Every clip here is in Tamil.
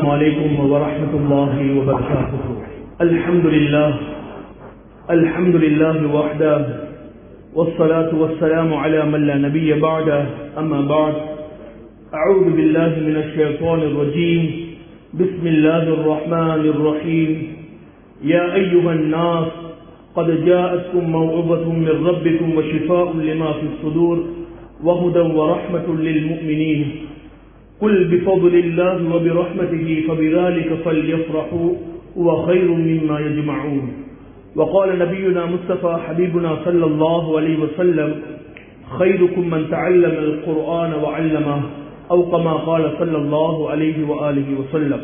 عليكم ورحمة الله وبركاته الحمد لله الحمد لله وحده والصلاة والسلام على من لا نبي بعده أما بعد أعوذ بالله من الشيطان الرجيم بسم الله الرحمن الرحيم يا أيها الناس قد جاءتكم موعظة من ربكم وشفاء لما في الصدور وهدى ورحمة للمؤمنين قل بفضل الله وبرحمته فبذلك فليفرحوا هو خير مما يجمعون وقال نبينا مصطفى حبيبنا صلى الله عليه وسلم خيركم من تعلم القرآن وعلمه أو كما قال صلى الله عليه وآله وسلم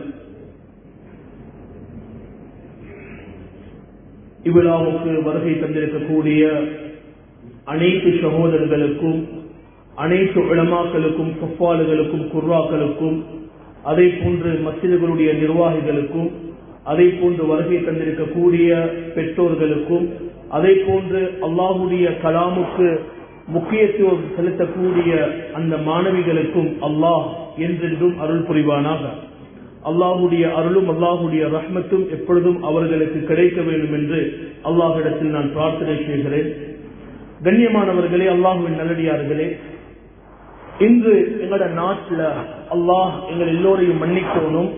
இவ்விழாவுக்கு வருகை தந்திருக்கக்கூடிய அனைத்து சகோதரர்களுக்கும் அனைத்து இளமாக்களுக்கும் சொப்பாளுகளுக்கும் குர்ராக்களுக்கும் அதை போன்று மசிதர்களுடைய நிர்வாகிகளுக்கும் அதை போன்று வருகை தந்திருக்கக்கூடிய பெற்றோர்களுக்கும் அதை போன்று அல்லாஹுடைய கலாமுக்கு முக்கியத்துவம் செலுத்தக்கூடிய அந்த மாணவிகளுக்கும் அல்லாஹ் என்றென்றும் அருள் புரிவானாக அல்லாஹுடைய அருளும் அல்லாஹுடைய ரஹ்மத்தும் எப்பொழுதும் அவர்களுக்கு கிடைக்க வேண்டும் என்று அல்லாஹிடத்தில் நான் பிரார்த்தனை செய்கிறேன் கண்ணியமானவர்களே அல்லாஹுவின் நல்லடியார்களே இன்று எங்களோட நாட்டில் அல்லாஹ் எங்கள் எல்லோரையும் மன்னிக்கணும்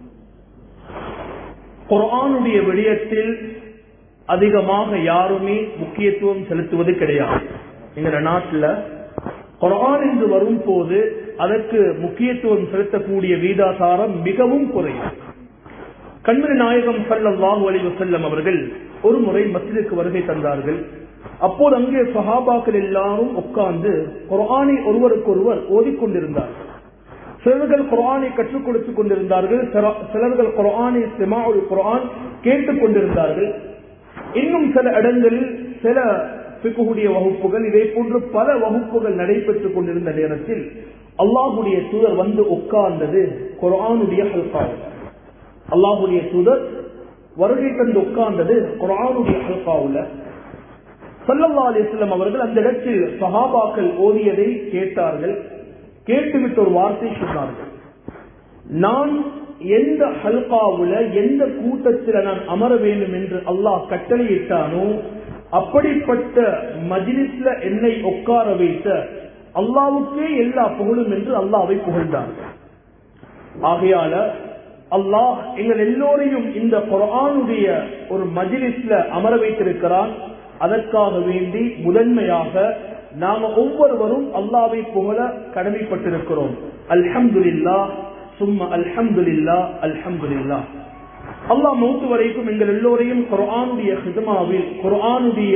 குரானுடைய விடயத்தில் அதிகமாக யாருமே முக்கியத்துவம் செலுத்துவது கிடையாது எங்களோட நாட்டில் குரான் என்று வரும் போது அதற்கு முக்கியத்துவம் செலுத்தக்கூடிய வீதாசாரம் மிகவும் குறையும் கண்மணி நாயகம் சல்லாஹூ அலி வசல்லம் அவர்கள் ஒரு முறை மசிலுக்கு வருகை தந்தார்கள் அப்போது அங்கே சஹாபாக்கள் எல்லாரும் உட்கார்ந்து குரானை ஒருவருக்கொருவர் ஓதிக்கொண்டிருந்தார்கள் சிலர்கள் குரானை கற்றுக் கொடுத்துக் கொண்டிருந்தார்கள் சிலர்கள் குரானை சிமாவுல் குரான் கேட்டுக் கொண்டிருந்தார்கள் இன்னும் சில இடங்களில் சில பிக்குடைய வகுப்புகள் இதை போன்று பல வகுப்புகள் நடைபெற்றுக் கொண்டிருந்த நேரத்தில் அல்லாஹுடைய தூதர் வந்து உட்கார்ந்தது குரானுடைய ஹல்காவில் அல்லாஹுடைய தூதர் வருகை தந்து உட்கார்ந்தது குரானுடைய ஹல்காவில் சல்லல்லா அலிஸ்லாம் அவர்கள் அந்த இடத்தில் சஹாபாக்கள் ஓதியதை கேட்டார்கள் கேட்டுவிட்டு ஒரு வார்த்தை சொன்னார்கள் நான் எந்த ஹல்காவுல எந்த கூட்டத்தில் நான் அமர வேண்டும் என்று அல்லாஹ் கட்டளையிட்டானோ அப்படிப்பட்ட மஜிலிஸ்ல என்னை உட்கார வைத்த அல்லாவுக்கே எல்லா புகழும் என்று அல்லாவை புகழ்ந்தார்கள் ஆகையால அல்லாஹ் எங்கள் எல்லோரையும் இந்த குரானுடைய ஒரு மஜிலிஸ்ல அமர வைத்திருக்கிறான் அதற்காக வேண்டி முதன்மையாக நாம ஒவ்வொருவரும் அல்லாவை புகழ கடமைப்பட்டிருக்கிறோம் அல்ஹம்துல்லா சும்மா அல்ஹம்துல்லா அல்ஹம்துல்லா அல்லாஹ் மௌத்து வரைக்கும் எங்கள் எல்லோரையும் குரானுடைய ஹிதமாவில் குரானுடைய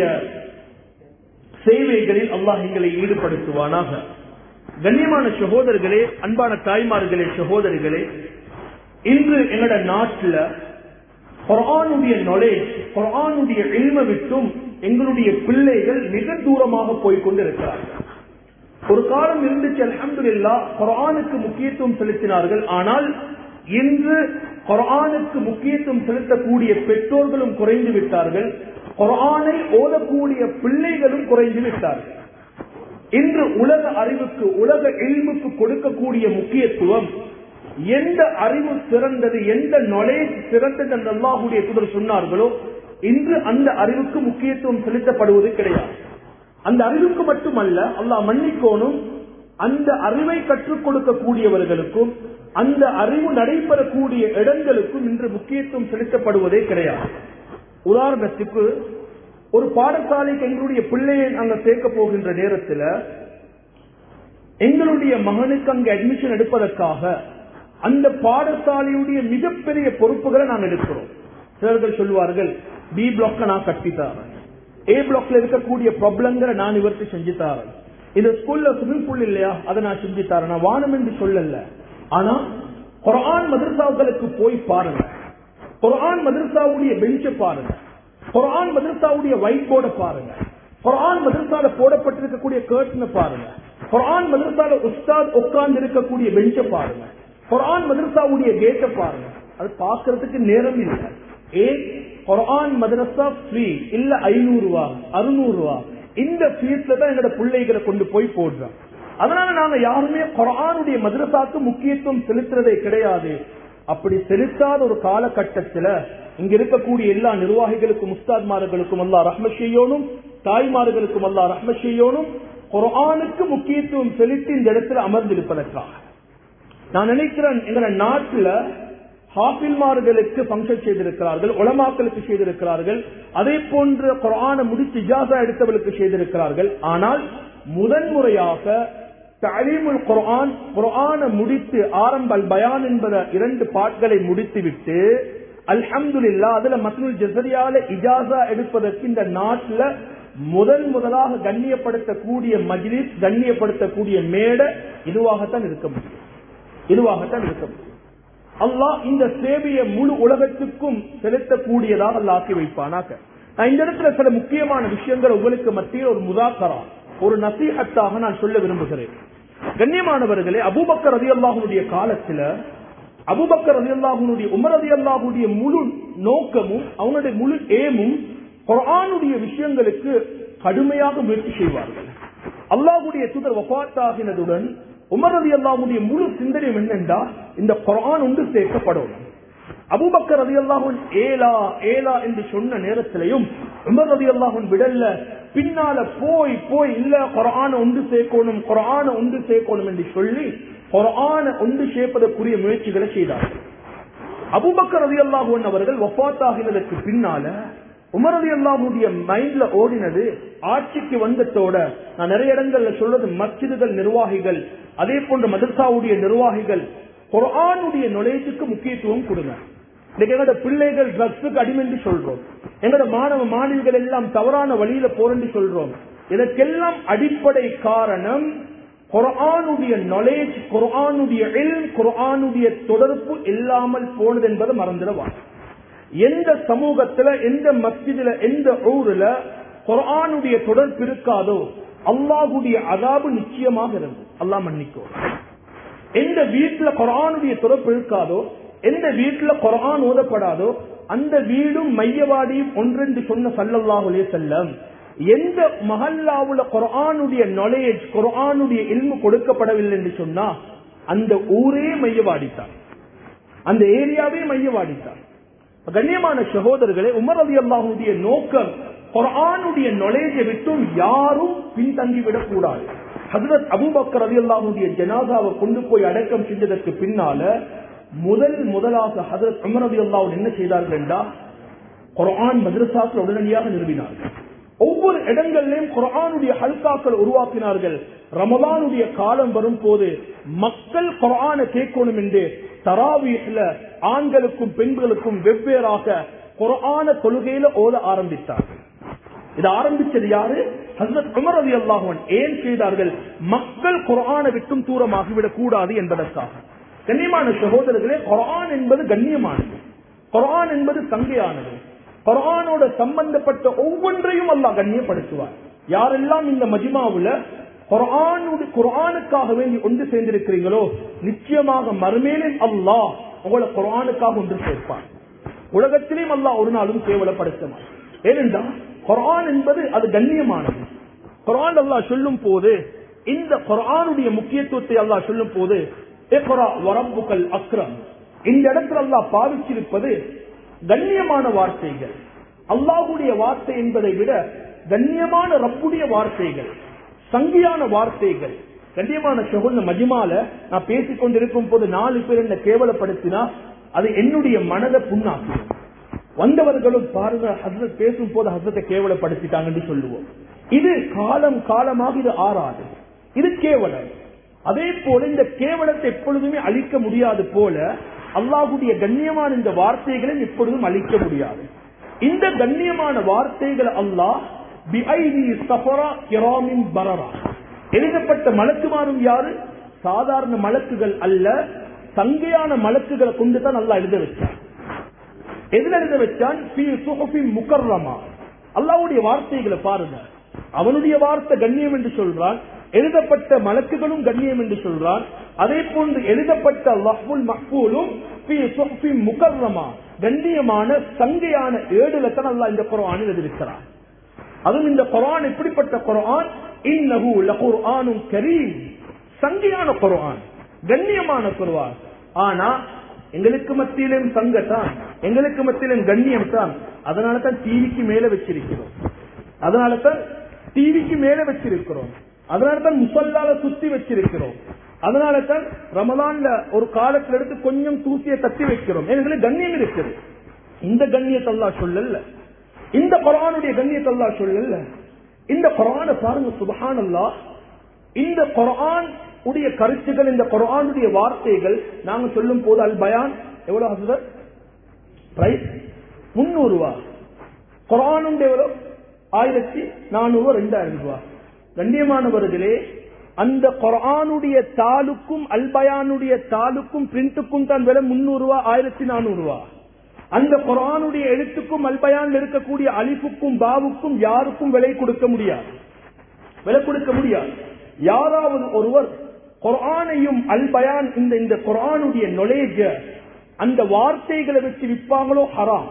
சேவைகளில் அல்லாஹ் எங்களை ஈடுபடுத்துவானாக கண்ணியமான சகோதரர்களே அன்பான தாய்மார்களே சகோதரிகளே இன்று எங்களோட நாட்டில் குரானுடைய நாலேஜ் குரானுடைய எளிம விட்டும் எங்களுடைய பிள்ளைகள் மிக தூரமாக போய்கொண்டிருக்கிறார்கள் ஒரு காலம் இருந்துச்சு அலமது இல்லா குரானுக்கு முக்கியத்துவம் செலுத்தினார்கள் ஆனால் இன்று குரானுக்கு முக்கியத்துவம் செலுத்தக்கூடிய பெற்றோர்களும் குறைந்து விட்டார்கள் குரானை ஓதக்கூடிய பிள்ளைகளும் குறைந்து விட்டார்கள் இன்று உலக அறிவுக்கு உலக எளிமுக்கு கொடுக்கக்கூடிய முக்கியத்துவம் எந்த அறிவு சிறந்தது எந்த நாலேஜ் சிறந்தது என்று அல்லாஹுடைய துதர் சொன்னார்களோ இன்று அந்த அறிவுக்கு முக்கியத்துவம் செலுத்தப்படுவது கிடையாது அந்த அறிவுக்கு மட்டுமல்ல அல்லாஹ் மன்னிக்கோனும் அந்த அறிவை கற்றுக் கொடுக்கக்கூடியவர்களுக்கும் அந்த அறிவு நடைபெறக்கூடிய இடங்களுக்கும் இன்று முக்கியத்துவம் செலுத்தப்படுவதே கிடையாது உதாரணத்துக்கு ஒரு பாடசாலைக்கு எங்களுடைய பிள்ளையை நாங்க சேர்க்க போகின்ற நேரத்தில் எங்களுடைய மகனுக்கு அங்கு அட்மிஷன் எடுப்பதற்காக அந்த பாடசாலையுடைய மிகப்பெரிய பொறுப்புகளை நாங்கள் எடுக்கிறோம் சிலர்கள் சொல்லுவார்கள் பி பிளாக்க நான் கட்டித்தாரேன் ஏ பிளாக்ல இருக்கக்கூடிய ப்ராப்ளங்களை நான் இவருக்கு செஞ்சு தாரேன் இந்த ஸ்கூல்ல ஸ்விமிங் பூல் இல்லையா அதை நான் செஞ்சு தரேன் நான் வானம் என்று சொல்லல ஆனா குரான் மதரசாவுகளுக்கு போய் பாருங்க குரான் மதரசாவுடைய பெஞ்ச பாருங்க குரான் மதரசாவுடைய ஒயிட் போர்டை பாருங்க குரான் மதரசால போடப்பட்டிருக்கக்கூடிய கேர்ட்ன பாருங்க குரான் மதரசால உஸ்தாத் உட்கார்ந்து இருக்கக்கூடிய பெஞ்ச பாருங்க குரான் மதரசாவுடைய கேட்டை பாருங்க அது பாக்குறதுக்கு நேரம் இல்லை ஏ குரான் மதரசா ஃப்ரீ இல்ல ஐநூறு ரூபா அறுநூறு ரூபா இந்த ஃபீஸ்ல தான் எங்களோட பிள்ளைகளை கொண்டு போய் போடுறோம் அதனால நாங்க யாருமே குரானுடைய மதரசாக்கு முக்கியத்துவம் செலுத்துறதே கிடையாது அப்படி செலுத்தாத ஒரு காலகட்டத்துல இங்க இருக்கக்கூடிய எல்லா நிர்வாகிகளுக்கும் உஸ்தாத்மார்களுக்கும் அல்லா ரஹ்ம செய்யணும் தாய்மார்களுக்கும் அல்லா ரஹ்ம செய்யணும் குரானுக்கு முக்கியத்துவம் செலுத்தி இந்த இடத்துல அமர்ந்திருப்பதற்காக நான் நினைக்கிறேன் எங்க நாட்டுல ஹாஃபில்மார்களுக்கு பங்கன் செய்திருக்கிறார்கள் உலமாக்களுக்கு செய்திருக்கிறார்கள் அதே போன்று குரான முடித்து இஜாசா எடுத்தவர்களுக்கு செய்திருக்கிறார்கள் ஆனால் முதன்முறையாக தலீமுல் குரான் குரான முடித்து ஆரம்பல் பயான் என்பத இரண்டு பாட்களை முடித்துவிட்டு அல்ஹம்துல்லா அதுல மத்னுல் ஜசரியால இஜாசா எடுப்பதற்கு இந்த நாட்டுல முதன் முதலாக கண்ணியப்படுத்தக்கூடிய மஜ்லிஸ் கண்ணியப்படுத்தக்கூடிய மேடை இதுவாகத்தான் இருக்க முடியும் இதுவாகத்தான் இருக்க முடியும் அல்லாஹ் இந்த சேவையை முழு உலகத்துக்கும் செலுத்தக்கூடியதாக அல்ல ஆக்கி வைப்பானாக நான் இந்த இடத்துல சில முக்கியமான விஷயங்கள் உங்களுக்கு மத்தியில் ஒரு முதாக்கரா ஒரு நசீகத்தாக நான் சொல்ல விரும்புகிறேன் கண்ணியமானவர்களே அபுபக்கர் ரதி அல்லாஹனுடைய காலத்துல அபுபக்கர் ரதி அல்லாஹனுடைய உமர் ரதி அல்லாஹுடைய முழு நோக்கமும் அவனுடைய முழு ஏமும் குரானுடைய விஷயங்களுக்கு கடுமையாக முயற்சி செய்வார்கள் அல்லாஹுடைய தூதர் வபாத்தாகினதுடன் உமர் ரதி அல்லாஹுடைய முழு சிந்தனை என்னென்றா இந்த குரான் ஒன்று சேர்க்கப்படும் அபுபக்கர் ரதி அல்லாஹுன் ஏலா ஏலா என்று சொன்ன நேரத்திலையும் உமர் ரதி அல்லாஹுன் விடல்ல பின்னால போய் போய் இல்ல குரான ஒன்று சேர்க்கணும் குரான ஒன்று சேர்க்கணும் என்று சொல்லி குரான ஒன்று சேர்ப்பதற்குரிய முயற்சிகளை செய்தார்கள் அபுபக்கர் ரதி அல்லாஹுன் அவர்கள் வஃத்தாகினதற்கு பின்னால உமர் அலி அல்லாஹுடைய மைண்ட்ல ஓடினது ஆட்சிக்கு வந்ததோட நான் நிறைய இடங்கள்ல சொல்றது மஸ்ஜிதுகள் நிர்வாகிகள் அதே போன்ற மதர்சாவுடைய நிர்வாகிகள் குரானுடைய நுழைவுக்கு முக்கியத்துவம் கொடுங்க இன்னைக்கு எங்களோட பிள்ளைகள் ட்ரக்ஸுக்கு அடிமென்று சொல்றோம் எங்களோட மாணவ மாணவிகள் எல்லாம் தவறான வழியில போறேன்னு சொல்றோம் இதற்கெல்லாம் அடிப்படை காரணம் குரானுடைய நாலேஜ் குரானுடைய குரானுடைய தொடர்பு இல்லாமல் போனது என்பதை மறந்துடவாங்க எந்த சமூகத்துல எந்த மஸ்ஜிதுல எந்த ஊர்ல குரானுடைய தொடர்பு இருக்காதோ அல்லாஹுடைய அதாபு நிச்சயமாக இருந்து அல்லாஹ் மன்னிக்கோ எந்த வீட்டுல குரானுடைய தொடர்பு இருக்காதோ எந்த வீட்டுல குரான் ஓதப்படாதோ அந்த வீடும் மையவாடியும் ஒன்றென்று சொன்ன சல்லல்லாஹுலே செல்லம் எந்த மஹல்லாவுல குரானுடைய நாலேஜ் குரானுடைய இல்மு கொடுக்கப்படவில்லை என்று சொன்னா அந்த ஊரே மையவாடித்தான் அந்த ஏரியாவே மையவாடித்தான் கண்ணியமான சகோதரர்களே உமர் அலி அல்லாஹுடைய நோக்கம் குரானுடைய நொலேஜை விட்டும் யாரும் பின்தங்கிவிடக் கூடாது ஹசரத் அபுபக்கர் அலி அல்லாஹுடைய ஜனாதாவை கொண்டு போய் அடக்கம் செஞ்சதற்கு பின்னால முதல் முதலாக ஹசரத் உமர் அலி அல்லாஹ் என்ன செய்தார்கள் என்றா குரான் மதரசாக்கள் உடனடியாக நிறுவினார்கள் ஒவ்வொரு இடங்களிலும் குரானுடைய ஹல்காக்கள் உருவாக்கினார்கள் ரமதானுடைய காலம் வரும் போது மக்கள் குரான கேட்கணும் என்று தராவீஸ்ல ஆண்களுக்கும் பெண்களுக்கும் வெவ்வேறாக குரான கொள்கையில ஓத ஆரம்பித்தார்கள் இது ஆரம்பிச்சது யாரு ஹசரத் உமர் அலி அல்லாஹன் ஏன் செய்தார்கள் மக்கள் குரானை விட்டும் தூரமாகிவிடக் கூடாது என்பதற்காக கண்ணியமான சகோதரர்களே குரான் என்பது கண்ணியமானது குரான் என்பது சங்கையானது குரானோட சம்பந்தப்பட்ட ஒவ்வொன்றையும் அல்லாஹ் கண்ணியப்படுத்துவார் யாரெல்லாம் இந்த மஜிமாவுல குரானுடைய குரானுக்காக வேண்டி ஒன்று சேர்ந்திருக்கிறீங்களோ நிச்சயமாக மறுமேலில் அல்லாஹ் உங்களை குரானுக்காக ஒன்று சேர்ப்பார் உலகத்திலேயும் அல்லாஹ் ஒரு நாளும் கேவலப்படுத்த மாட்டார் ஏனென்றால் குரான் என்பது அது கண்ணியமானது குரான் அல்லாஹ் சொல்லும் போது இந்த குரானுடைய முக்கியத்துவத்தை அல்லாஹ் சொல்லும் போது வரம்புகள் அக்ரம் இந்த இடத்துல அல்லாஹ் பாவிச்சிருப்பது கண்ணியமான வார்த்தைகள் அல்லாஹுடைய வார்த்தை என்பதை விட கண்ணியமான ரப்புடைய வார்த்தைகள் சங்கியான வார்த்தைகள் கண்ணியமான சகோதர மஜிமால நான் பேசிக் கொண்டிருக்கும் போது நாலு பேர் என்ன கேவலப்படுத்தினா அது என்னுடைய மனதை புண்ணாக்கும் வந்தவர்களும் பாருங்க ஹசரத் பேசும் போது ஹசரத்தை கேவலப்படுத்திட்டாங்கன்னு சொல்லுவோம் இது காலம் காலமாக இது ஆறாது இது கேவலம் அதே போல இந்த கேவலத்தை எப்பொழுதுமே அழிக்க முடியாது போல அல்லாஹுடைய கண்ணியமான இந்த வார்த்தைகளை எப்பொழுதும் அழிக்க முடியாது இந்த கண்ணியமான வார்த்தைகளை அல்லாஹ் எழுதப்பட்ட மலக்குமாரும் யாரு சாதாரண மலக்குகள் அல்ல சங்கையான மலக்குகளை கொண்டுதான் நல்லா எழுத வச்சான் எதுல எழுத வச்சான் முக்கர்ரமா அல்லாவுடைய வார்த்தைகளை பாருங்க அவனுடைய வார்த்தை கண்ணியம் என்று சொல்றான் எழுதப்பட்ட மலக்குகளும் கண்ணியம் என்று சொல்றான் அதே போன்று எழுதப்பட்ட லஹ்புல் மஹ்பூலும் முக்கர்ரமா கண்ணியமான சங்கையான ஏடுல தான் அல்லா இந்த குரான் எழுதியிருக்கிறான் அதுவும் இந்த குரான் எப்படிப்பட்ட குரான் இன்னஹு லகுர்ஆனும் கரீம் சங்கையான குரான் கண்ணியமான குர்ஆன் ஆனா எங்களுக்கு மத்தியிலும் சங்க தான் எங்களுக்கு மத்தியிலும் கண்ணியம் தான் அதனால தான் டிவிக்கு மேல வச்சிருக்கிறோம் அதனால தான் டிவிக்கு மேல வச்சிருக்கிறோம் அதனால தான் முசல்லால சுத்தி வச்சிருக்கிறோம் அதனால தான் ரமலான்ல ஒரு காலத்துல எடுத்து கொஞ்சம் தூசியை தட்டி வைக்கிறோம் எங்களுக்கு கண்ணியம் இருக்குது இந்த கண்ணியத்தை அல்லாஹ் சொல்லல இந்த குரானுடைய கண்ணியத்தை அல்லாஹ் சொல்லல இந்த குரானை பாருங்க சுபஹானல்லாஹ் இந்த குரான் உடைய கருத்துக்கள் இந்த குரானுடைய வார்த்தைகள் நாங்க சொல்லும் போது அல் பயான் எவ்வளவு ஹசரத் பிரைஸ் முன்னூறு ரூபா குரானுடைய எவ்வளவு ஆயிரத்தி நானூறு ரெண்டாயிரம் ரூபாய் கண்ணியமானவர்களே அந்த குரானுடைய தாலுக்கும் அல்பயானுடைய தாலுக்கும் பிரிண்ட்டுக்கும் தான் விலை முன்னூறு ரூபா ஆயிரத்தி நானூறு ரூபா அந்த குரானுடைய எழுத்துக்கும் அல்பயான் இருக்கக்கூடிய அலிஃபுக்கும் பாவுக்கும் யாருக்கும் விலை கொடுக்க முடியாது விலை கொடுக்க முடியாது யாராவது ஒருவர் குரானையும் அல்பயான் இந்த இந்த குரானுடைய நொலேஜ அந்த வார்த்தைகளை வச்சு விற்பாங்களோ ஹராம்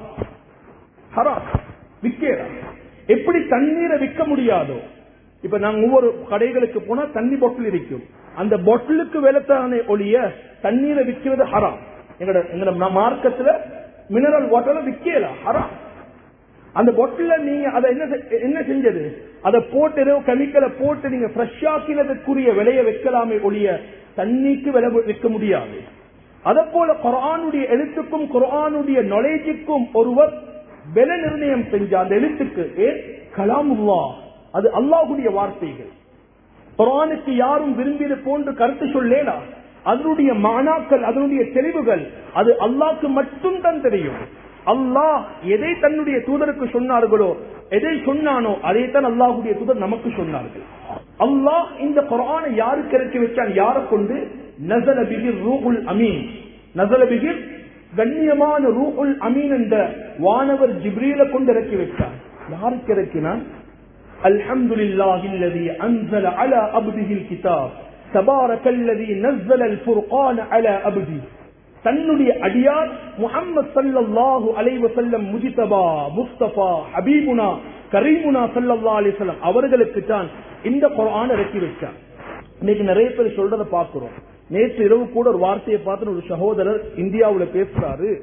ஹராம் விற்கலாம் எப்படி தண்ணீரை விற்க முடியாதோ இப்ப நாங்க ஒவ்வொரு கடைகளுக்கு போனா தண்ணி பாட்டில் இருக்கும் அந்த பாட்டிலுக்கு விலத்தான ஒழிய தண்ணீரை விற்கிறது ஹராம் எங்கட எங்கட மார்க்கத்துல மினரல் வாட்டர்ல விற்கலாம் ஹராம் அந்த பொட்டில நீங்க அதை என்ன செ- என்ன செஞ்சது அதை போட்டு ஏதோ கெமிக்கலை போட்டு நீங்க ஃப்ரெஷ் ஆக்கினதுக்குரிய விலையை வைக்கலாமே ஒழிய தண்ணிக்கு விலை விற்க முடியாது அதே போல குரானுடைய எழுத்துக்கும் குரானுடைய நாலேஜுக்கும் ஒருவர் விலை நிர்ணயம் செஞ்ச அந்த எழுத்துக்கு ஏன் கலாமுல்லா அது அல்லாஹுடைய வார்த்தைகள் குரானுக்கு யாரும் விரும்பியது போன்று கருத்து சொல்லேடா அதனுடைய மானாக்கள் அதனுடைய தெளிவுகள் அது அல்லாஹ்க்கு மட்டும் தான் தெரியும் அல்லாஹ் எதை தன்னுடைய தூதருக்கு சொன்னார்களோ எதை சொன்னானோ அதைத்தான் அல்லாஹுடைய தூதர் நமக்கு சொன்னார்கள் அல்லாஹ் இந்த குரானை யாருக்கு இறக்கி வச்சான் யாரை கொண்டு நசல பிகிர் ரூஹுல் அமீன் நசல பிகிர் கண்ணியமான ரூஹுல் அமீன் என்ற வானவர் ஜிப்ரீல கொண்டு இறக்கி வச்சான் யாருக்கு இறக்கினான் الحمد لله الذي أنزل على عبده الكتاب تبارك الذي نزل الفرقان على عبده தன்னுடைய அடியார் முஹம்மது சல்லல்லாஹு அலைஹி வஸல்லம் முஜிதபா முஸ்தபா ஹபீபுனா கரீமுனா சல்லல்லாஹு அலைஹி வஸல்லம் அவர்களுக்கு தான் இந்த குர்ஆன் இறக்கி வச்சார் இன்னைக்கு நிறைய பேர் சொல்றத பாக்குறோம் நேற்று இரவு கூட ஒரு வார்த்தையை பார்த்து ஒரு சகோதரர் இந்தியாவுல பேசுறாரு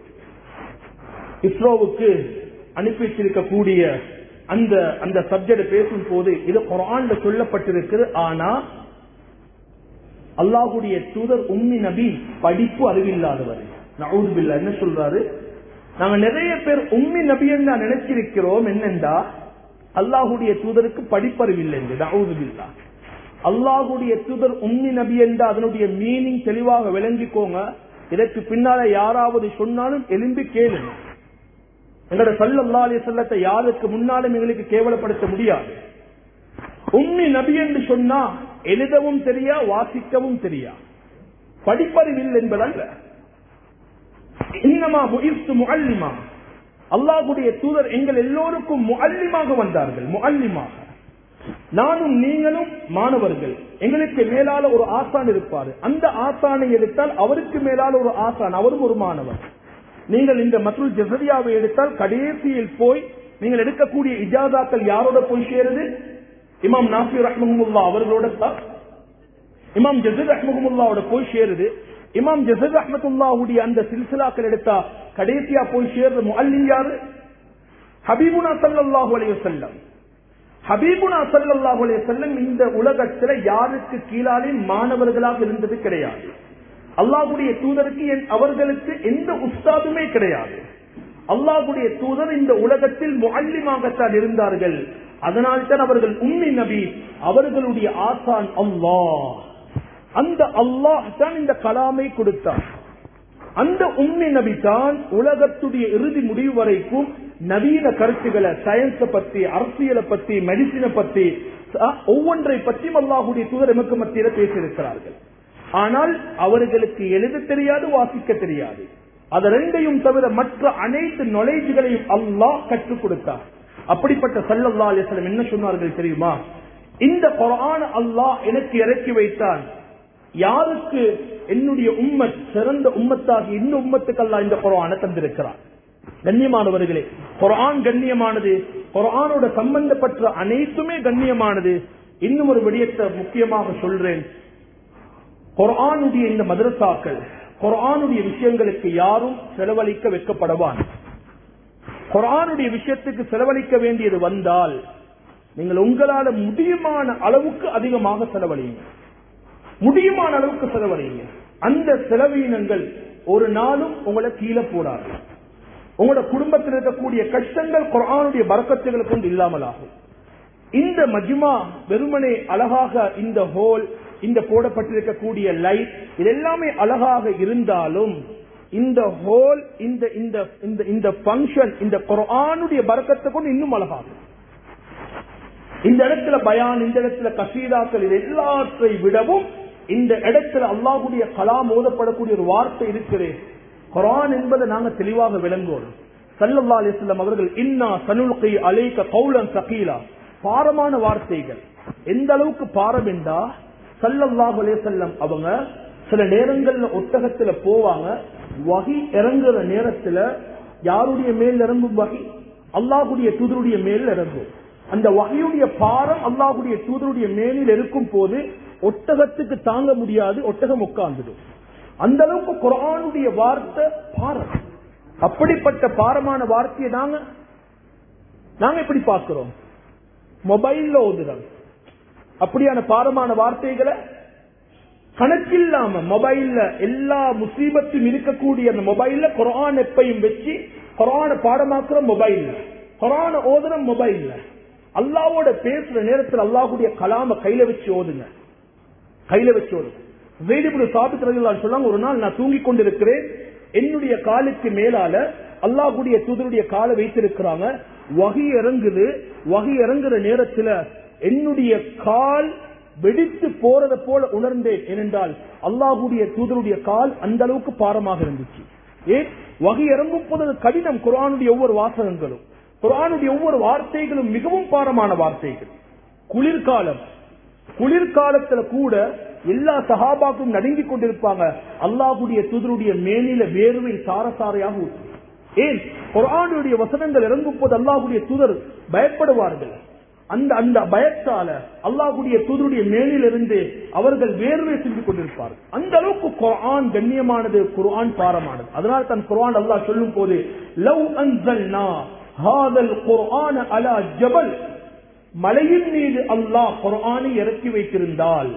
இஸ்ரோவுக்கு அனுப்பி வச்சிருக்கக்கூடிய அந்த அந்த சப்ஜெக்ட் பேசும் போது இது குரான்ல சொல்லப்பட்டிருக்குது ஆனா அல்லாஹுடைய தூதர் உம்மி நபி படிப்பு அறிவில்லாதவர் நவுது பில்லா என்ன சொல்றாரு நாங்க நிறைய பேர் உம்மி நபி என்று நினைச்சிருக்கிறோம் என்னென்றா அல்லாஹுடைய தூதருக்கு படிப்பறிவில்லை என்று நவுது பில்லா அல்லாஹுடைய தூதர் உம்மி நபி என்ற அதனுடைய மீனிங் தெளிவாக விளங்கிக்கோங்க இதற்கு பின்னால யாராவது சொன்னாலும் எலும்பி கேளுங்க எங்களோட சல்லல்லா அலி சொல்லத்தை யாருக்கு முன்னாலும் எங்களுக்கு கேவலப்படுத்த முடியாது உம்மி நபி என்று சொன்னா எழுதவும் தெரியா வாசிக்கவும் தெரியா படிப்பறிவில் என்பதல்ல இன்னமா முயிர்த்து முஅல்லிமா அல்லாஹ்வுடைய தூதர் எங்கள் எல்லோருக்கும் முஅல்லிமாக வந்தார்கள் முஅல்லிமாக நானும் நீங்களும் மாணவர்கள் எங்களுக்கு மேலால ஒரு ஆசான் இருப்பாரு அந்த ஆசானை எடுத்தால் அவருக்கு மேலால ஒரு ஆசான் அவரும் ஒரு மாணவர் நீங்கள் இந்த மத்துல் ஜசரியாவை எடுத்தால் கடைசியில் போய் நீங்கள் எடுக்கக்கூடிய இஜாதாக்கள் யாரோட போய் சேருது இமாம் நாஃபி ரஹ்மஹமுல்லா அவர்களோட தான் இமாம் ஜசீர் ரஹ்மஹமுல்லாவோட போய் சேருது இமாம் ஜசீர் ரஹ்மத்துல்லாவுடைய அந்த சில்சிலாக்கள் எடுத்தா கடைசியா போய் சேர்றது முஅல்லிம் யாரு ஹபீபுனா ஸல்லல்லாஹு அலைஹி வஸல்லம் ஹபீபுனா ஸல்லல்லாஹு அலைஹி வஸல்லம் இந்த உலகத்துல யாருக்கு கீழாலே மாணவர்களாக இருந்தது கிடையாது அல்லாஹ்வுடைய தூதருக்கு என்- அவர்களுக்கு எந்த உஸ்தாதுமே கிடையாது அல்லாஹ்வுடைய தூதர் இந்த உலகத்தில் முஅல்லிமாகத்தான் இருந்தார்கள் அதனால்தான் அவர்கள் உம்மி நபி அவர்களுடைய ஆசான் அல்லாஹ் அந்த அல்லாஹ் தான் இந்த கலாமை கொடுத்தார் அந்த உண்மை நபி தான் உலகத்துடைய இறுதி முடிவு வரைக்கும் நவீன கருத்துக்களை சயின்ஸ பத்தி அரசியலை பத்தி மெடிசினை பத்தி அஹ், ஒவ்வொன்றை பற்றியும் அல்லாஹுடைய தூதர் எமக்கு மத்தியில பேசியிருக்கிறார்கள் ஆனால் அவர்களுக்கு எழுத தெரியாது வாசிக்க தெரியாது அது ரெண்டையும் தவிர மற்ற அனைத்து நாலேஜ்களையும் அல்லாஹ் கற்றுக் கொடுத்தார் அப்படிப்பட்ட சல்லல்லா அலிஸ்லம் என்ன சொன்னார்கள் தெரியுமா இந்த குரான் அல்லாஹ் எனக்கு இறக்கி வைத்தான் யாருக்கு என்னுடைய உம்மத் சிறந்த உம்மத்தாகி இந்த உம்மத்துக்கு அல்லாஹ் இந்த குரானை தந்திருக்கிறார் கண்ணியமானவர்களே குரான் கண்ணியமானது குரானோட சம்பந்தப்பட்ட அனைத்துமே கண்ணியமானது இன்னும் ஒரு விடயத்தை முக்கியமாக சொல்றேன் குரானுடைய இந்த மதரசாக்கள் குரானுடைய விஷயங்களுக்கு யாரும் செலவழிக்க வைக்கப்படவான் குரானுடைய விஷயத்துக்கு செலவழிக்க வேண்டியது வந்தால் நீங்கள் உங்களால முடியுமான அளவுக்கு அதிகமாக செலவழியுங்க முடியுமான அளவுக்கு செலவழியுங்க அந்த செலவீனங்கள் ஒரு நாளும் உங்களை கீழே போடாது உங்களோட குடும்பத்தில் இருக்கக்கூடிய கஷ்டங்கள் குரானுடைய பறக்கத்துகளை கொண்டு இல்லாமல் ஆகும் இந்த மஜ்மா வெறுமனே அழகாக இந்த ஹோல் இந்த போடப்பட்டிருக்கக்கூடிய லைட் இது எல்லாமே அழகாக இருந்தாலும் இந்த ஹோல் இந்த இந்த இந்த இந்த பங்கன் இந்த குரானுடைய பறக்கத்தை கொண்டு இன்னும் அழகாகும் இந்த இடத்துல பயான் இந்த இடத்துல கசீதாக்கள் இது எல்லாற்றை விடவும் இந்த இடத்துல அல்லாஹுடைய கலாம் ஓதப்படக்கூடிய ஒரு வார்த்தை இருக்கிறது குரான் என்பதை நாங்க தெளிவாக விளங்குவோம் சல்லல்லா அலிஸ்லாம் அவர்கள் இன்னா சனுல்கை அலைக்க கௌலன் சகீலா பாரமான வார்த்தைகள் எந்த அளவுக்கு பாரம் என்றா சல்லல்லாஹு அலேசல்லம் அவங்க சில நேரங்கள்ல ஒட்டகத்துல போவாங்க வகி இறங்குற நேரத்துல யாருடைய மேல் இறங்கும் வகி அல்லாஹுடைய தூதருடைய மேல் இறங்கும் அந்த வகையுடைய பாரம் அல்லாஹுடைய தூதருடைய மேலில் இருக்கும் போது ஒட்டகத்துக்கு தாங்க முடியாது ஒட்டகம் உட்கார்ந்துடும் அந்த அளவுக்கு குரானுடைய வார்த்தை பாரம் அப்படிப்பட்ட பாரமான வார்த்தையை நாங்க நாங்க எப்படி பார்க்கிறோம் மொபைல்ல ஓதுறோம் அப்படியான பாரமான வார்த்தைகளை கணக்கில்லாம மொபைல்ல எல்லா முசீபத்தும் இருக்கக்கூடிய அந்த மொபைல்ல குரான் எப்பையும் வச்சு குரான பாடமாக்குற மொபைல்ல குரான ஓதுற மொபைல்ல அல்லாவோட பேசுற நேரத்தில் அல்லாஹுடைய கலாம கையில வச்சு ஓதுங்க கையில வச்சு ஓதுங்க வேடிபுடு சாபித்து சொல்லாங்க ஒரு நாள் நான் தூங்கி கொண்டிருக்கிறேன் என்னுடைய காலுக்கு மேலால அல்லாஹுடைய தூதருடைய காலை வைத்திருக்கிறாங்க வகி இறங்குது வகி இறங்குற நேரத்துல என்னுடைய கால் வெடித்து போறத போல உணர்ந்தேன் ஏனென்றால் அல்லாஹுடைய தூதருடைய கால் அந்த அளவுக்கு பாரமாக இருந்துச்சு ஏன் வகை இறங்கும் போது அது கடினம் குரானுடைய ஒவ்வொரு வாசகங்களும் குரானுடைய ஒவ்வொரு வார்த்தைகளும் மிகவும் பாரமான வார்த்தைகள் குளிர்காலம் குளிர்காலத்துல கூட எல்லா சகாபாக்கும் நடுங்கி கொண்டிருப்பாங்க அல்லாஹுடைய தூதருடைய மேனில வேர்வை சாரசாரையாக ஊற்றும் ஏன் குரானுடைய வசனங்கள் இறங்கும் போது அல்லாஹுடைய தூதர் பயப்படுவார்கள் அந்த அந்த பயத்தால அல்லாஹுடைய தூதருடைய மேலிலிருந்து அவர்கள் வேர்வை செஞ்சு கொண்டிருப்பார்கள் அந்த அளவுக்கு குரான் கண்ணியமானது குரான் பாரமானது அதனால் தன் குரான் அல்லாஹ் சொல்லும் போது லவ் அன்சல்னா ஹாதல் குர்ஆன அலா ஜபல் மலையின் மீது அல்லாஹ் குர்ஆனை இறக்கி வைத்திருந்தால்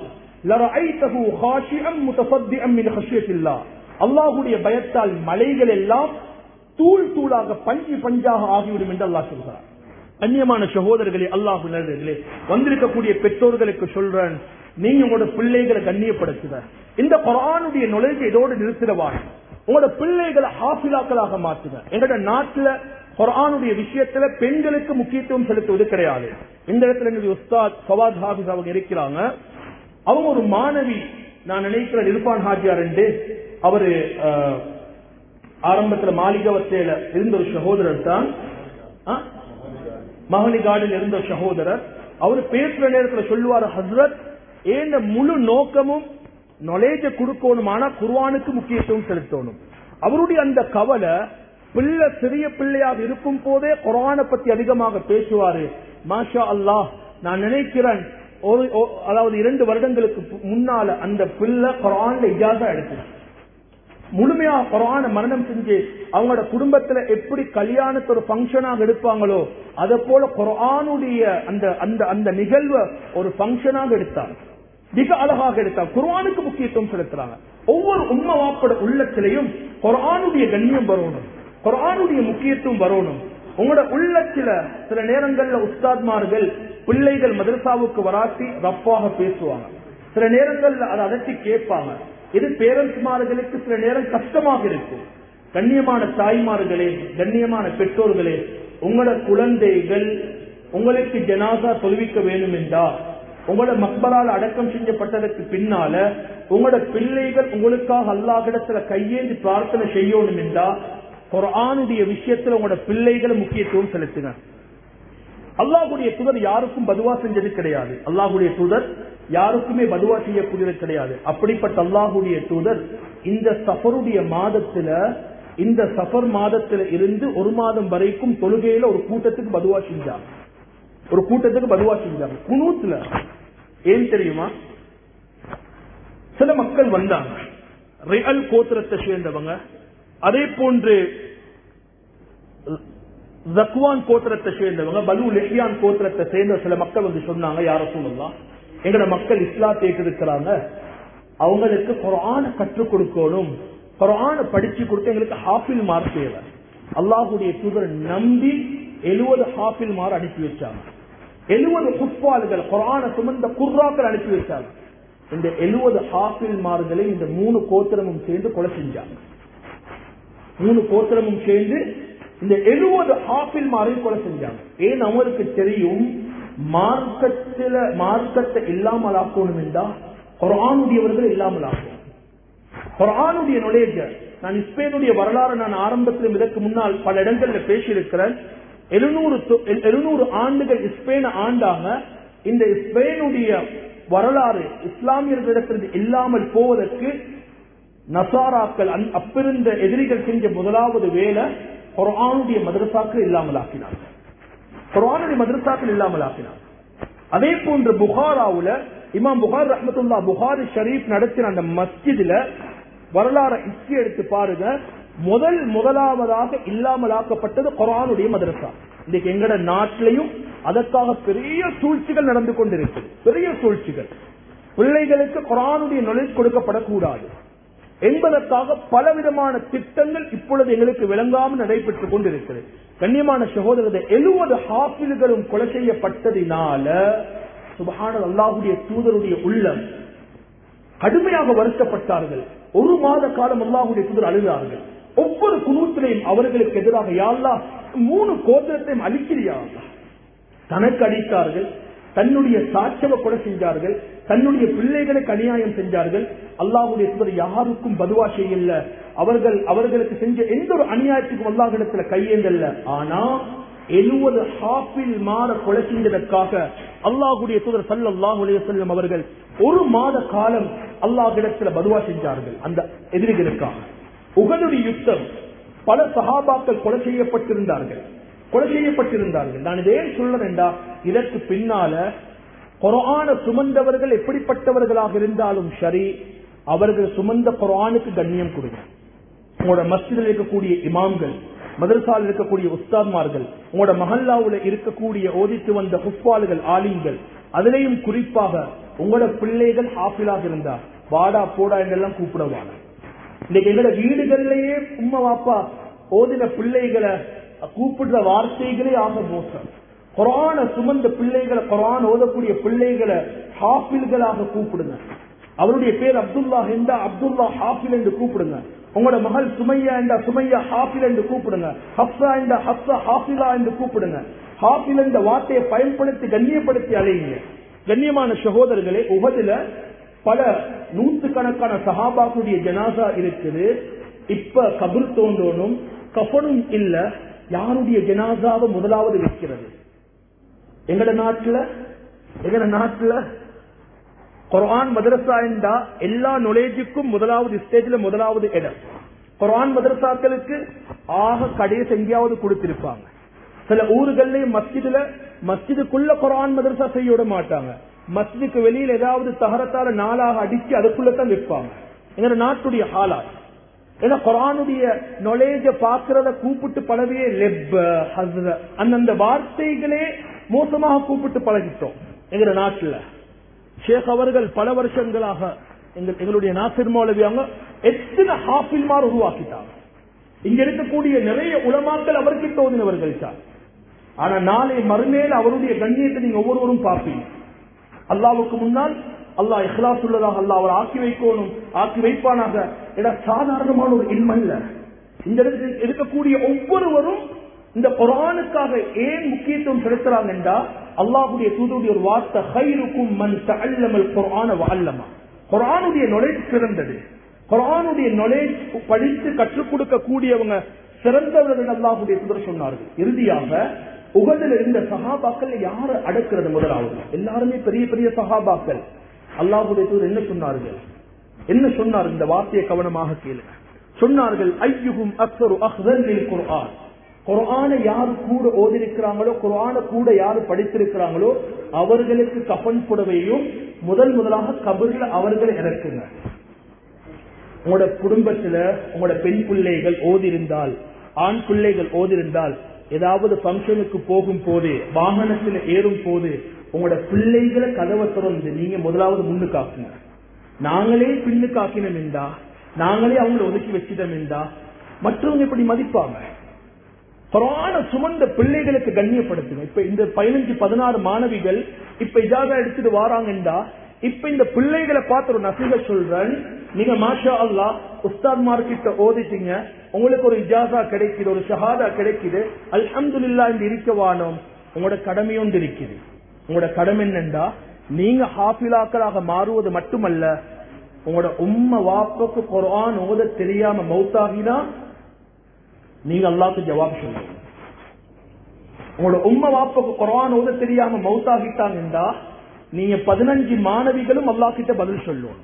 லரஐதஹு ஹாஷிஅம் முத்தஸத்திஅம் மின் ஹஷ்யத்தில்லாஹ் அல்லாஹ்வுடைய பயத்தால் மலைகள் எல்லாம் தூள் தூளாக பஞ்சு பஞ்சாக ஆகிவிடும் என்று அல்லாஹ் சொல்கிறார் அந்நியமான சகோதரர்களே அல்லாஹ் நல்லர்களே வந்திருக்கக்கூடிய பெற்றோர்களுக்கு சொல்றேன் நீங்க உங்களோட பிள்ளைகளை கண்ணியப்படுத்துக இந்த குரானுடைய நுழைவு இதோடு நிறுத்திடவாங்க உங்களோட பிள்ளைகளை ஹாஃபிலாக்களாக மாற்றுங்க எங்களோட நாட்டுல குரானுடைய விஷயத்துல பெண்களுக்கு முக்கியத்துவம் செலுத்துவது கிடையாது இந்த இடத்துல எங்களுடைய உஸ்தாத் ஃபவாத் ஹாஃபிஸ் அவங்க இருக்கிறாங்க அவங்க ஒரு மாணவி நான் நினைக்கிறேன் இர்பான் ஹாஜியார் என்று அவரு அஹ், ஆரம்பத்துல மாளிகவத்தையில இருந்த ஒரு சகோதரர் தான் ஆ? மகனிகாடில் இருந்த ஒரு சகோதரர் அவர் பேசுற நேரத்துல சொல்லுவார் ஹஸ்ரத் ஏன் முழு நோக்கமும் நாலேஜ கொடுக்கணும் ஆனா குர்ஆனுக்கு முக்கியத்துவம் செலுத்தணும் அவருடைய அந்த கவலை பிள்ளை சிறிய பிள்ளையாக இருக்கும் போதே குர்ஆனை பத்தி அதிகமாக பேசுவாரு மாஷா அல்லாஹ் நான் நினைக்கிறேன் ஒரு ஒ- அதாவது இரண்டு வருடங்களுக்கு பு- முன்னால அந்த பிள்ளை குர்ஆன்ல இஜாசா எடுத்து முழுமையா குரான மரணம் செஞ்சு அவங்களோட குடும்பத்துல எப்படி கல்யாணத்தை ஒரு பங்கனாக எடுப்பாங்களோ அத போல குரானுடைய அந்த அந்த அந்த நிகழ்வை ஒரு பங்கனாக எடுத்தாங்க மிக அழகாக எடுத்தாங்க குர்ஆனுக்கு முக்கியத்துவம் செலுத்துறாங்க ஒவ்வொரு உம்ம வாப்பட உள்ளத்திலையும் குர்ஆனுடைய கண்ணியம் வரணும் குர்ஆனுடைய முக்கியத்துவம் வரணும் உங்களோட உள்ளத்துல சில நேரங்கள்ல உஸ்தாத்மார்கள் பிள்ளைகள் மதரசாவுக்கு வராட்டி ரப்பாக பேசுவாங்க சில நேரங்கள்ல அதை அதட்டி கேட்பாங்க இது பேரண்ட்ஸ்மார்களுக்கு சில நேரம் கஷ்டமாக இருக்கும் கண்ணியமான தாய்மார்களே கண்ணியமான பெற்றோர்களே உங்களோட குழந்தைகள் உங்களுக்கு ஜனாசா தொழுவிக்க வேணும் என்றா உங்களோட மக்பரால் அடக்கம் செய்யப்பட்டதற்கு பின்னால உங்களோட பிள்ளைகள் உங்களுக்காக அல்லாஹிடத்துல கையேந்தி பிரார்த்தனை செய்யணும் என்றா குர்ஆனுடைய விஷயத்துல உங்களோட பிள்ளைகளை முக்கியத்துவம் செலுத்துங்க அல்லாஹுடைய தூதர் யாருக்கும் பதுவா செஞ்சது கிடையாது அல்லாஹுடைய தூதர் யாருக்குமே பதுவா செய்யக்கூடியது கிடையாது அப்படிப்பட்ட அல்லாஹுடைய தூதர் இந்த சஃபருடைய மாதத்துல இந்த சஃபர் மாதத்துல இருந்து ஒரு மாதம் வரைக்கும் தொழுகையில ஒரு கூட்டத்துக்கு பதுவா செஞ்சாங்க ஒரு கூட்டத்துக்கு பதுவா செஞ்சாங்க குனூத்துல ஏன் தெரியுமா சில மக்கள் வந்தாங்க ரியல் கோத்திரத்தை சேர்ந்தவங்க அதே போன்று ஜக்வான் கோத்திரத்தை சேர்ந்தவங்க பலு லெஹியான் கோத்திரத்தை சேர்ந்த சில மக்கள் வந்து சொன்னாங்க யார சொல்லலாம் எங்கட மக்கள் இஸ்லாத்தை இருக்கிறாங்க அவங்களுக்கு குரான கற்றுக் கொடுக்கணும் குரான படிச்சு கொடுத்து எங்களுக்கு ஹாஃபில் மார்க் தேவை அல்லாஹுடைய தூதர் நம்பி எழுபது ஹாஃபில் மார் அனுப்பி வச்சாங்க எழுபது குட்பால்கள் குரான சுமந்த குர்ராக்கள் அனுப்பி வச்சாங்க இந்த எழுபது ஹாஃபில் மார்களை இந்த மூணு கோத்திரமும் சேர்ந்து கொலை செஞ்சாங்க மூணு கோத்திரமும் சேர்ந்து இந்த எழுபது ஹாஃபில் மாரையும் கொலை செஞ்சாங்க ஏன் அவங்களுக்கு தெரியும் மார்க்கத்தில மார்க்கத்தை இல்லாமல் ஆக்கணும் என்றா குரானுடையவர்கள் இல்லாமல் ஆக்கும் குரானுடைய நுழைஜ நான் இஸ்பெயினுடைய வரலாறு நான் ஆரம்பத்திலும் இதற்கு முன்னால் பல இடங்கள்ல பேசியிருக்கிறேன் எழுநூறு எழுநூறு ஆண்டுகள் இஸ்பெயினை ஆண்டாங்க இந்த இஸ்பெயினுடைய வரலாறு இஸ்லாமியர்களிடத்திலிருந்து இல்லாமல் போவதற்கு நசாராக்கள் அப்பிருந்த எதிரிகள் செஞ்ச முதலாவது வேலை குரானுடைய மதரசாக்கள் இல்லாமல் ஆக்கினார்கள் குரானுடைய மதரசாக்கள் இல்லாமல் ஆக்கினார் அதே போன்று புகாராவுல இமாம் புகார் ரஹமத்துல்லா புகாரி ஷரீப் நடத்தின அந்த மஸ்ஜிதுல வரலாறு இஸ்டி எடுத்து பாருங்க முதல் முதலாவதாக இல்லாமல் ஆக்கப்பட்டது குரானுடைய மதரசா இன்னைக்கு எங்கட நாட்டிலையும் அதற்காக பெரிய சூழ்ச்சிகள் நடந்து கொண்டிருக்கு பெரிய சூழ்ச்சிகள் பிள்ளைகளுக்கு குரானுடைய நுழைவு கொடுக்கப்படக்கூடாது என்பதற்காக பலவிதமான திட்டங்கள் இப்பொழுது எங்களுக்கு விளங்காமல் நடைபெற்றுக் கொண்டிருக்கிறது கண்ணியமான சகோதரர்கள் எழுபது ஹாஃபில்களும் கொலை செய்யப்பட்டதினால சுபஹான அல்லாஹுடைய தூதருடைய உள்ளம் கடுமையாக வருத்தப்பட்டார்கள் ஒரு மாத காலம் அல்லாஹுடைய தூதர் அழுதார்கள் ஒவ்வொரு குழுத்திலையும் அவர்களுக்கு எதிராக யாழ்லா மூணு கோத்திரத்தையும் அழிக்கிறியா தனக்கு அடித்தார்கள் தன்னுடைய சாட்சவ கொலை செஞ்சார்கள் தன்னுடைய பிள்ளைகளுக்கு அநியாயம் செஞ்சார்கள் அல்லாஹுடைய தூதர் யாருக்கும் பதுவா செய்யல அவர்கள் அவர்களுக்கு செஞ்ச எந்த ஒரு அநியாயத்துக்கும் அல்லாஹிடத்துல கையேந்தல்ல ஆனா எழுபது ஹாஃபில் மாற கொலை செஞ்சதற்காக அல்லாஹுடைய தூதர் சல்லாஹ் செல்லும் அவர்கள் ஒரு மாத காலம் அல்லாஹிடத்துல பதுவா செஞ்சார்கள் அந்த எதிரிகளுக்காக உகனுடைய யுத்தம் பல சகாபாக்கள் கொலை செய்யப்பட்டிருந்தார்கள் கொலை செய்யப்பட்டிருந்தார்கள் நான் இதே சொல்லணுண்டா இதற்கு பின்னால குரான சுமந்தவர்கள் எப்படிப்பட்டவர்களாக இருந்தாலும் சரி அவர்கள் சுமந்த குரானுக்கு கண்ணியம் கொடுங்க உங்களோட மஸ்ஜிதில் இருக்கக்கூடிய இமாம்கள் மதரசாவில் இருக்கக்கூடிய உஸ்தாத்மார்கள் உங்களோட மஹல்லாவுல இருக்கக்கூடிய ஓதித்து வந்த ஹுஃபால்கள் ஆலிம்கள் அதிலையும் குறிப்பாக உங்களோட பிள்ளைகள் ஆப்பிளாக இருந்தா வாடா போடா என்றெல்லாம் கூப்பிடுவாங்க இன்னைக்கு எங்களோட வீடுகள்லயே உம்மா வாப்பா ஓதின பிள்ளைகளை கூப்பிடுற வார்த்தைகளே ஆக மோசம் குரான சுமந்த பிள்ளைகளை குரான் ஓதக்கூடிய பிள்ளைகளை ஹாஃபில்களாக கூப்பிடுங்க அவருடைய பேர் அப்துல்லா என்றா அப்துல்லா ஹாஃபில் என்று கூப்பிடுங்க உங்களோட மகள் சுமையா என்றா சுமையா ஹாஃபில் என்று கூப்பிடுங்க ஹப்சா என்றா ஹப்சா ஹாஃபிலா என்று கூப்பிடுங்க ஹாஃபில் என்ற வார்த்தையை பயன்படுத்தி கண்ணியப்படுத்தி அலையுங்க கண்ணியமான சகோதரர்களே உகதுல பல நூத்து கணக்கான சஹாபாக்குடைய ஜனாசா இருக்குது இப்ப கபர் தோன்றோனும் கஃபனும் இல்ல யாருடைய ஜனாசாவை முதலாவது வைக்கிறது எங்கட நாட்டுல எங்கட நாட்டுல குரான் மதரசா என்றா எல்லா நுழைஜுக்கும் முதலாவது ஸ்டேஜ்ல முதலாவது இடம் குரான் மதரசாக்களுக்கு ஆக கடைசி எங்கேயாவது கொடுத்திருப்பாங்க சில ஊர்கள்லயும் மஸ்ஜிதுல மஸ்ஜிதுக்குள்ள குரான் மதரசா செய்ய விட மாட்டாங்க மஸ்ஜிதுக்கு வெளியில ஏதாவது தகரத்தால நாளாக அடிச்சு அதுக்குள்ளதான் வைப்பாங்க எங்க நாட்டுடைய ஹாலா ஏன்னா குரானுடைய நொலேஜ பாக்குறத கூப்பிட்டு பழவே லெப் ஹஸ்ர அந்தந்த வார்த்தைகளே மோசமாக கூப்பிட்டு பழகிட்டோம் எங்க நாட்டுல ஷேக் அவர்கள் பல வருஷங்களாக எங்களுடைய நாசிர் மௌலவி அவங்க எத்தனை ஹாஃபில்மார் உருவாக்கிட்டாங்க இங்க இருக்கக்கூடிய நிறைய உலமாக்கள் அவருக்கு தோதினவர்கள் தான் ஆனா நாளை மறுமேல் அவருடைய கண்ணியத்தை நீங்க ஒவ்வொருவரும் பார்ப்பீங்க அல்லாவுக்கு முன்னால் அல்லாஹ் இஹ்லாஸ் உள்ளதாக அல்லா அவர் ஆக்கி வைக்கணும் ஆக்கி வைப்பானாக என சாதாரணமான ஒரு இன்மை இல்ல இந்த இடத்துல இருக்கக்கூடிய ஒவ்வொருவரும் இந்த குரானுக்காக ஏன் முக்கியத்துவம் செலுத்துறாங்க என்றா அல்லாஹுடைய தூதுடைய ஒரு வார்த்தை ஹைருக்கும் மன் தஅல்லமல் குர்ஆன வஅல்லமா குர்ஆனுடைய knowledge சிறந்தது குர்ஆனுடைய knowledge படித்து கற்றுக் கொடுக்க கூடியவங்க சிறந்தவர்கள் அல்லாஹுடைய தூதர் சொன்னார்கள் இறுதியாக உகதில் இருந்த சஹாபாக்கள் யாரு அடக்கிறது முதலாவது எல்லாருமே பெரிய பெரிய சஹாபாக்கள் அல்லாஹுடைய தூதர் என்ன சொன்னார்கள் என்ன சொன்னார் இந்த வார்த்தையை கவனமாக கேளுங்க சொன்னார்கள் ஐயுகும் அக்சரு அஹ்தன் குர்ஆன் குரான யாரு கூட ஓதிருக்கிறாங்களோ குரான கூட யாரு படித்திருக்கிறாங்களோ அவர்களுக்கு கபன் புடவையும் முதல் முதலாக கபர்ல அவர்களை இறக்குங்க உங்களோட குடும்பத்துல உங்களோட பெண் பிள்ளைகள் ஓதிருந்தால் ஆண் பிள்ளைகள் ஓதிருந்தால் ஏதாவது பங்கனுக்கு போகும் போது வாகனத்துல ஏறும் போது உங்களோட பிள்ளைகளை கதவை திறந்து நீங்க முதலாவது முன்னுக்கு ஆக்குங்க நாங்களே பின்னுக்கு ஆக்கினோம் என்றா நாங்களே அவங்களை ஒதுக்கி வச்சிட்டோம் என்றா மற்றவங்க இப்படி மதிப்பாங்க புறான சுமந்த பிள்ளைகளுக்கு கண்ணியப்படுத்துங்க இப்ப இந்த பதினஞ்சு பதினாறு மாணவிகள் இப்ப இதாக எடுத்துட்டு வாராங்கண்டா இப்ப இந்த பிள்ளைகளை பார்த்து ஒரு நசிக சொல்றேன் நீங்க மாஷா அல்லா உஸ்தாத் மார்க்கிட்ட ஓதிட்டீங்க உங்களுக்கு ஒரு இஜாசா கிடைக்குது ஒரு ஷஹாதா கிடைக்குது அல்ஹம்துலில்லா இந்த இருக்கவானோம் உங்களோட கடமை ஒன்று இருக்குது உங்களோட கடமை என்னண்டா நீங்க ஹாஃபிலாக்களாக மாறுவது மட்டுமல்ல உங்களோட உம்ம வாப்புக்கு குரான் ஓத தெரியாம மௌத்தாகினா நீங்க அல்லாக்கு ஜவாப் சொல்லுங்க உங்களோட உம்ம வாப்புக்கு குரான் ஓத தெரியாம மௌத்தாகிட்டாங்கண்டா நீங்க பதினஞ்சு மாணவிகளும் அல்லா கிட்ட பதில் சொல்லணும்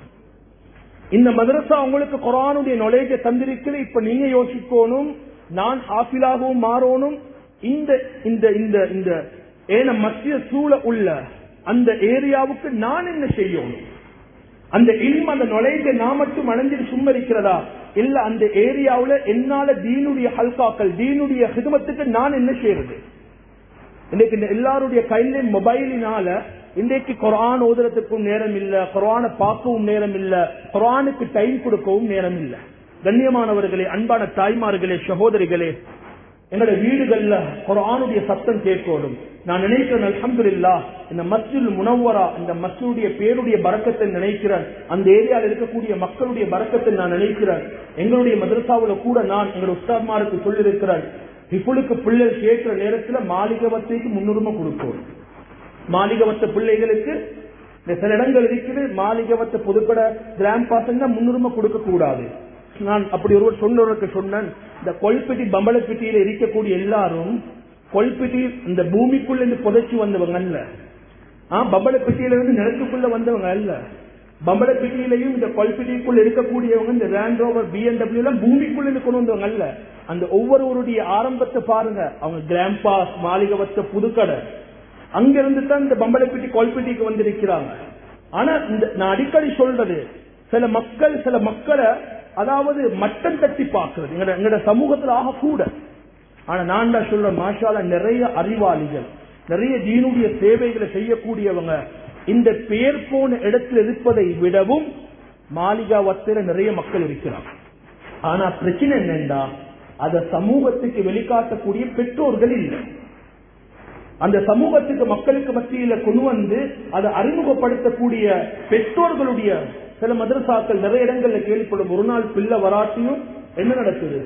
இந்த மதரசா உங்களுக்கு குரானுடைய நுழைஜ தந்திருக்குது இப்ப நீங்க யோசிக்கணும் நான் ஹாஃபிலாகவும் மாறணும் இந்த இந்த இந்த இந்த ஏன மத்திய சூழ உள்ள அந்த ஏரியாவுக்கு நான் என்ன செய்யணும் அந்த இல்ம் அந்த நுழைஞ்ச நான் மட்டும் அணைஞ்சிட்டு சும்மா இருக்கிறதா இல்ல அந்த ஏரியாவுல என்னால தீனுடைய ஹல்காக்கள் தீனுடைய ஹிதமத்துக்கு நான் என்ன செய்யறது இன்னைக்கு இந்த எல்லாருடைய கையில மொபைலினால இன்றைக்கு குரான் ஓதுறதுக்கும் நேரம் இல்ல குரானை பார்க்கவும் நேரம் இல்ல குரானுக்கு டைம் கொடுக்கவும் நேரம் இல்ல கண்ணியமானவர்களே அன்பான தாய்மார்களே சகோதரிகளே எங்களோட வீடுகள்ல குரானுடைய சத்தம் கேட்கணும் நான் நினைக்கிறேன் அலமதுல்லா இந்த மஸ்ஜில் முனவரா இந்த மஸ்ஜினுடைய பேருடைய பறக்கத்தை நினைக்கிறேன் அந்த ஏரியாவில் இருக்கக்கூடிய மக்களுடைய பறக்கத்தை நான் நினைக்கிறேன் எங்களுடைய மதரசாவுல கூட நான் எங்களுடைய உஸ்தாத்மாருக்கு சொல்லியிருக்கிறேன் இப்பொழுக்கு பிள்ளைகள் கேட்கிற நேரத்துல மாளிகவத்தைக்கு முன்னுரிமை கொடுக்கும் மாளிகவத்த பிள்ளைகளுக்கு இந்த சில இடங்கள் இருக்குது மாளிகவத்த புதுக்கட கிராண்ட் பாசங்க முன்னுரிமை கொடுக்க கூடாது நான் அப்படி ஒருவர் சொன்னவருக்கு சொன்னேன் இந்த கொல்பெட்டி பம்பளப்பெட்டியில இருக்கக்கூடிய எல்லாரும் கொல்பெட்டி இந்த பூமிக்குள்ள இருந்து புதைச்சு வந்தவங்க அல்ல பம்பளப்பெட்டியில இருந்து நிலத்துக்குள்ள வந்தவங்க அல்ல பம்பளப்பெட்டியிலையும் இந்த கொல்பெட்டிக்குள்ள இருக்கக்கூடியவங்க இந்த ரேண்ட் ரோவர் பிஎன்டபிள்யூ எல்லாம் பூமிக்குள்ள இருந்து கொண்டு வந்தவங்க அல்ல அந்த ஒவ்வொருவருடைய ஆரம்பத்தை பாருங்க அவங்க கிராண்ட் பாஸ் மாளிகவத்த புதுக்கடை அங்கிருந்து தான் இந்த பம்பளப்பெட்டி கொல்பெட்டிக்கு வந்திருக்கிறாங்க ஆனா இந்த நான் அடிக்கடி சொல்றது சில மக்கள் சில மக்களை அதாவது மட்டம் தட்டி பார்க்கிறது எங்களோட சமூகத்தில் ஆக கூட ஆனா நான் தான் சொல்றேன் மாஷால நிறைய அறிவாளிகள் நிறைய தீனுடைய சேவைகளை செய்யக்கூடியவங்க இந்த பெயர் போன இடத்தில் இருப்பதை விடவும் மாளிகா வத்திர நிறைய மக்கள் இருக்கிறாங்க ஆனா பிரச்சனை என்னண்டா அத சமூகத்துக்கு வெளிக்காட்டக்கூடிய பெற்றோர்கள் இல்லை அந்த சமூகத்துக்கு மக்களுக்கு மத்தியில கொண்டு வந்து அதை அறிமுகப்படுத்தக்கூடிய பெற்றோர்களுடைய சில மதரசாக்கள் நிறைய இடங்கள்ல கேள்விப்படும் ஒரு நாள் பிள்ளை வராட்டியும் என்ன நடக்குது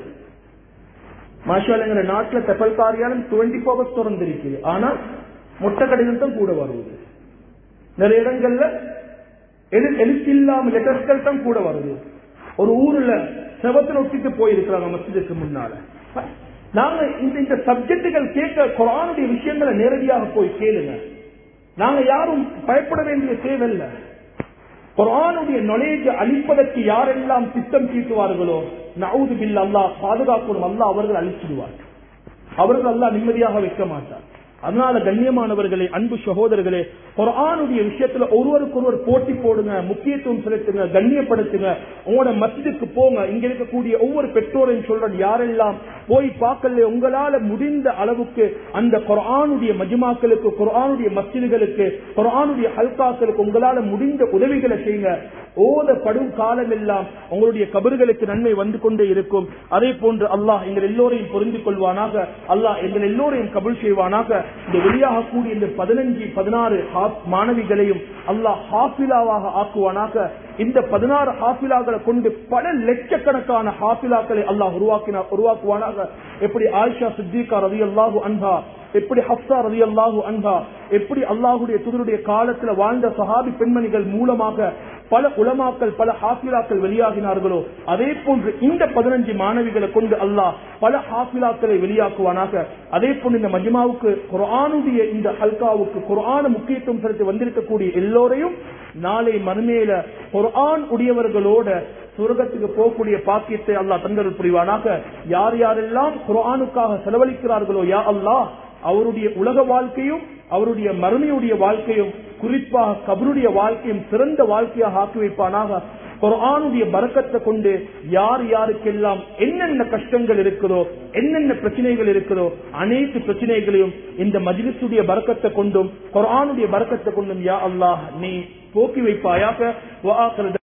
மாஷாலங்கிற நாட்டுல தெப்பல் காரியாலும் டுவெண்ட்டி ஃபோர் திறந்திருக்கு ஆனா மொட்டை கடிதம் தான் கூட வருவது நிறைய இடங்கள்ல எழுத்தில்லாம லெட்டர்ஸ்கள் தான் கூட வருது ஒரு ஊர்ல செவத்தில் ஒட்டிட்டு போயிருக்கிறாங்க மசிதுக்கு முன்னால நாங்க இந்த இந்த சப்ஜெக்டுகள் கேட்க குரானுடைய விஷயங்களை நேரடியாக போய் கேளுங்க நாங்க யாரும் பயப்பட வேண்டிய தேவையில்லை குரானுடைய நுழைஜ அழிப்பதற்கு யாரெல்லாம் திட்டம் தீட்டுவார்களோ நவுது பில் அல்லா பாதுகாக்கணும் அல்லா அவர்கள் அழிச்சிடுவார் அவர்கள் அல்லா நிம்மதியாக வைக்க மாட்டார் அதனால கண்ணியமானவர்களே அன்பு சகோதரர்களே குரானுடைய விஷயத்துல ஒருவருக்கு ஒருவர் போட்டி போடுங்க முக்கியத்துவம் செலுத்துங்க கண்ணியப்படுத்துங்க உங்களோட மஸ்ஜிதுக்கு போங்க இங்க இருக்கக்கூடிய ஒவ்வொரு பெற்றோரையும் சொல்றேன் யாரெல்லாம் போய் பார்க்கல உங்களால முடிந்த அளவுக்கு அந்த குரானுடைய மஜிமாக்களுக்கு குரானுடைய மஸ்ஜிதுகளுக்கு குரானுடைய ஹல்காக்களுக்கு உங்களால முடிந்த உதவிகளை செய்யுங்க ஓதப்படும் காலம் எல்லாம் உங்களுடைய கபர்களுக்கு நன்மை வந்து கொண்டே இருக்கும் அதே போன்று அல்லாஹ் எங்கள் எல்லோரையும் புரிந்து கொள்வானாக அல்லாஹ் எங்கள் எல்லோரையும் கபுல் செய்வானாக இந்த வெளியாகக்கூடிய இந்த பதினஞ்சு பதினாறு மாணவிகளையும் அல்லாஹ் ஹாஃபிலாவாக ஆக்குவானாக இந்த பதினாறு ஹாஃபிலாக்களை கொண்டு பல லட்சக்கணக்கான ஹாஃபிலாக்களை அல்லாஹ் உருவாக்கினா உருவாக்குவானாக எப்படி ஆயிஷா சித்திகா ரவி அல்லாஹு அன்பா எப்படி ஹப்சா ரவி அல்லாஹு அன்பா எப்படி அல்லாஹுடைய துதருடைய காலத்துல வாழ்ந்த சஹாபி பெண்மணிகள் மூலமாக பல உலமாக்கள் பல ஹாஃபிலாக்கள் வெளியாகினார்களோ அதே போன்று இந்த பதினஞ்சு மாணவிகளை கொண்டு அல்லாஹ் பல ஹாஃபிலாக்களை வெளியாக்குவானாக அதே போன்று இந்த மஜ்மாவுக்கு குரானுடைய இந்த ஹல்காவுக்கு குரான முக்கியத்துவம் செலுத்தி வந்திருக்கக்கூடிய எல்லோரையும் நாளை மறுமையில குரான் உடையவர்களோட சுரகத்துக்கு போகக்கூடிய பாக்கியத்தை அல்லாஹ் தந்தல் புரிவானாக யார் யாரெல்லாம் குரானுக்காக செலவழிக்கிறார்களோ யா அல்லாஹ் அவருடைய உலக வாழ்க்கையும் அவருடைய மறுமையுடைய வாழ்க்கையும் குறிப்பாக கபருடைய வாழ்க்கையும் சிறந்த வாழ்க்கையாக ஆக்கி வைப்பானாக குர்ஆனுடைய பரக்கத்தை கொண்டு யார் யாருக்கெல்லாம் என்னென்ன கஷ்டங்கள் இருக்குதோ என்னென்ன பிரச்சனைகள் இருக்குதோ அனைத்து பிரச்சனைகளையும் இந்த மஜ்லிஸுடைய பரக்கத்தை கொண்டும் குர்ஆனுடைய பரக்கத்தை கொண்டும் யா அல்லாஹ் நீ போக்கி வைப்பாயாக வஆகிரு